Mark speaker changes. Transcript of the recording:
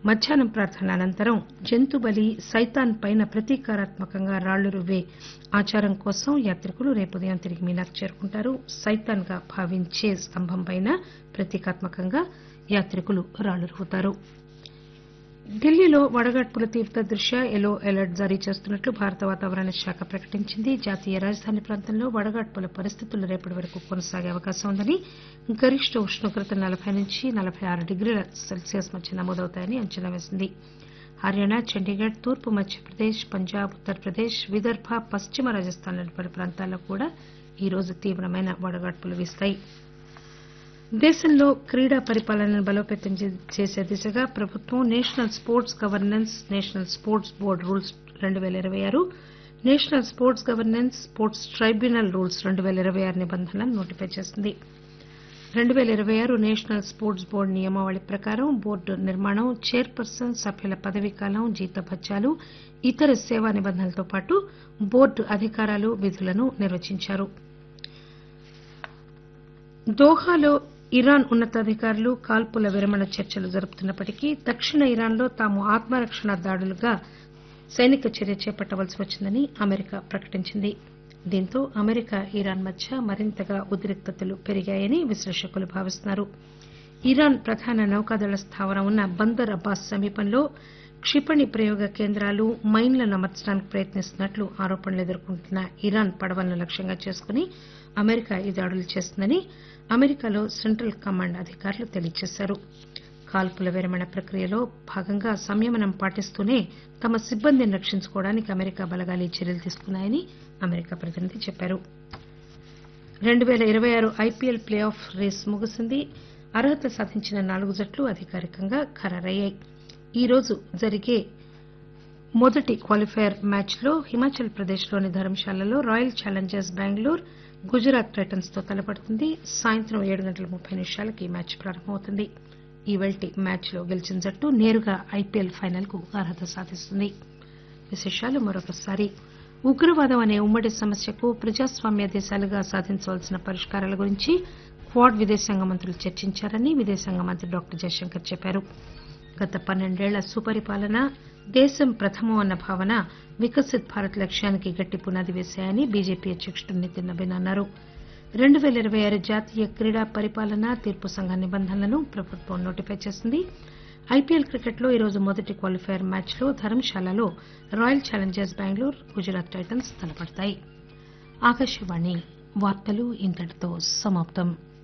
Speaker 1: మధ్యాహ్నం ప్రార్థన అనంతరం జంతు బలి సైతాన్ పైన ప్రతీకారాత్మకంగా రాళ్లు రువ్వే ఆచారం కోసం యాత్రికులు రేపు ఉదయం తిరిగి మీనాకు చేరుకుంటారు సైతాన్ గా భావించే స్తంభం పైన ప్రతీకాత్మకంగా యాత్రికులు రాళ్లు రువ్వుతారు ఢిల్లీలో వడగాడ్పుల తీవ్రత దృష్ట్యా ఎల్లో అలర్ట్ జారీ చేస్తున్నట్లు భారత వాతావరణ శాఖ ప్రకటించింది జాతీయ రాజధాని ప్రాంతంలో వడగాడ్పుల పరిస్థితులు రేపటి వరకు కొనసాగే అవకాశం ఉందని గరిష్ట ఉష్ణోగ్రత నలబై నుంచి నలబై ఆరు డిగ్రీల సెల్సియస్ మధ్య నమోదవుతాయని అంచనా వేసింది హర్యానా చండీగఢ్ తూర్పు మధ్యప్రదేశ్ పంజాబ్ ఉత్తరప్రదేశ్ విదర్భ పశ్చిమ రాజస్థాన్లోని పలు ప్రాంతాల్లో కూడా ఈరోజు తీవ్రమైన వడగాడ్పులు వీస్తాయి దేశంలో క్రీడా పరిపాలనను బలోపేతం చేసే దిశగా ప్రభుత్వం national sports governance national sports board rules రెండు పేల ఇరవై ఆరు national sports governance sports tribunal rules రెండు పేల ఇరవై ఆరు నిబంధనలను నోటిఫై చేసింది రెండు పేల ఇరవై ఆరు నేషనల్ స్పోర్ట్స్ బోర్డు నియమావళి ప్రకారం బోర్డు నిర్మాణం చైర్పర్సన్ సభ్యుల పదవీకాలం జీతభత్యాలు ఇతర సేవా నిబంధనలతో పాటు బోర్డు అధికారాలు విధులను నిర్వచించారు దోహాలో ఇరాన్ ఉన్నతాధికారులు కాల్పుల విరమణ చర్చలు జరుపుతున్నప్పటికీ దక్షిణ ఇరాన్లో తాము ఆత్మరక్షణ దాడులుగా సైనిక చర్య చేపట్టవలసి వచ్చిందని అమెరికా ప్రకటించింది దీంతో అమెరికా ఇరాన్ మధ్య మరింతగా ఉద్రిక్తతలు పెరిగాయని విశ్లేషకులు భావిస్తున్నారు ఇరాన్ ప్రధాన నౌకాదళ స్థావరం ఉన్న బందర్ అబ్బాస్ సమీపంలో క్షిపణి ప్రయోగ కేంద్రాలు మైన్లను అమర్చడానికి ప్రయత్నిస్తున్నట్లు ఆరోపణలు ఎదుర్కొంటున్న ఇరాన్ పడవలను లక్ష్యంగా చేసుకుని అమెరికా ఈ దాడులు చేస్తుందని అమెరికాలో సెంట్రల్ కమాండ్ అధికారులు తెలియజేశారు కాల్పుల విరమణ ప్రక్రియలో భాగంగా సంయమనం పాటిస్తూనే తమ సిబ్బందిని రక్షించుకోవడానికి అమెరికా బలగాలు ఈ చర్యలు తీసుకున్నాయని అమెరికా ప్రతినిధి చెప్పారు రెండు పేల ఇరవై ఆరు ఐపీఎల్ ప్లే ఆఫ్ రేస్ ముగిసింది అర్హత సాధించిన నాలుగు జట్లు అధికారికంగా ఖరారయ్యాయి ఈరోజు జరిగే మొదటి క్వాలిఫైయర్ మ్యాచ్లో హిమాచల్ ప్రదేశ్లోని ధర్మశాలలో royal challengers Bengaluru Gujarat titans తో తలపడుతుంది సాయంత్రం ఏడు గంటల ముప్పై నిమిషాలకు ఈ మ్యాచ్ ప్రారంభమవుతుంది ఈవేళ్టి మ్యాచ్లో గెలిచిన జట్టు నేరుగా ఐపీఎల్ ఫైనల్ కు అర్హత సాధిస్తుంది విశేషాలు మరొకసారి ఉగ్రవాదం అనే ఉమ్మడి సమస్యకు ప్రజాస్వామ్య దేశాలుగా సాధించవలసిన పరిష్కారాల గురించి క్వాడ్ విదేశాంగ మంత్రులు చర్చించారని విదేశాంగ మంత్రి డాక్టర్ జయశంకర్ చెప్పారు గత పన్నెండేళ్ల సుపరిపాలన దేశం ప్రథమం అన్న భావన వికసిత్ భారత్ లక్ష్యానికి గట్టి పునాది వేశాయని బీజేపీ అధ్యకుడు నితిన్ నబీన్ అన్నారు రెండు పేల ఇరవై ఆరు జాతీయ క్రీడా పరిపాలన తీర్పు సంఘ నిబంధనలను ప్రభుత్వం నోటిఫై చేసింది ఐపీఎల్ క్రికెట్లో ఈరోజు మొదటి క్వాలిఫైయర్ మ్యాచ్లో ధర్మశాలలో royal challengers Bengaluru Gujarat titans తలపడతాయి ఆకాశవాణి వార్తలు ఇంతటితో సమాప్తం